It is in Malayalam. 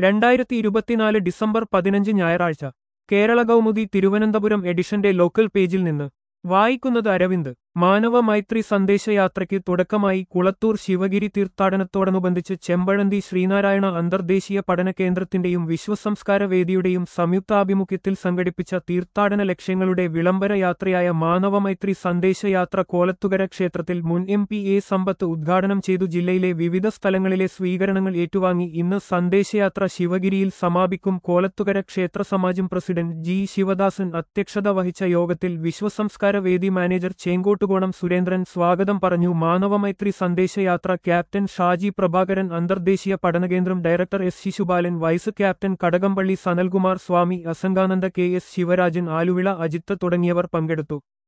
രണ്ടായിരത്തി ഇരുപത്തിനാല് ഡിസംബർ പതിനഞ്ച് ഞായറാഴ്ച കേരള കൗമുദി തിരുവനന്തപുരം എഡിഷന്റെ ലോക്കൽ പേജിൽ നിന്ന് വായിക്കുന്നത് അരവിന്ദ് മാനവ മൈത്രി സന്ദേശയാത്രയ്ക്ക് തുടക്കമായി കുളത്തൂർ ശിവഗിരി തീർത്ഥാടനത്തോടനുബന്ധിച്ച് ചെമ്പഴന്തി ശ്രീനാരായണ അന്തർദേശീയ പഠന കേന്ദ്രത്തിന്റെയും വിശ്വസംസ്കാര വേദിയുടെയും സംയുക്താഭിമുഖ്യത്തിൽ സംഘടിപ്പിച്ച തീർത്ഥാടന ലക്ഷ്യങ്ങളുടെ വിളംബര യാത്രയായ മാനവമൈത്രി സന്ദേശയാത്ര കോലത്തുകര ക്ഷേത്രത്തിൽ മുൻ എം പി എ സമ്പത്ത് ഉദ്ഘാടനം ചെയ്തു ജില്ലയിലെ വിവിധ സ്ഥലങ്ങളിലെ സ്വീകരണങ്ങൾ ഏറ്റുവാങ്ങി ഇന്ന് സന്ദേശയാത്ര ശിവഗിരിയിൽ സമാപിക്കും കോലത്തുകര ക്ഷേത്ര സമാജം പ്രസിഡന്റ് ജി ശിവദാസൻ അധ്യക്ഷത വഹിച്ച യോഗത്തിൽ വിശ്വസംസ്കാര വേദി മാനേജർ ചേങ്കോട്ടുകോണം സുരേന്ദ്രൻ സ്വാഗതം പറഞ്ഞു മാനവമൈത്രി സന്ദേശയാത്ര ക്യാപ്റ്റൻ ഷാജി പ്രഭാകരൻ അന്തർദേശീയ പഠനകേന്ദ്രം director S Sisupalan vice captain Kadakampally Sanalkumar Swami Asangananda K S Sivarajan Aluvila Ajith തുടങ്ങിയവർ പങ്കെടുത്തു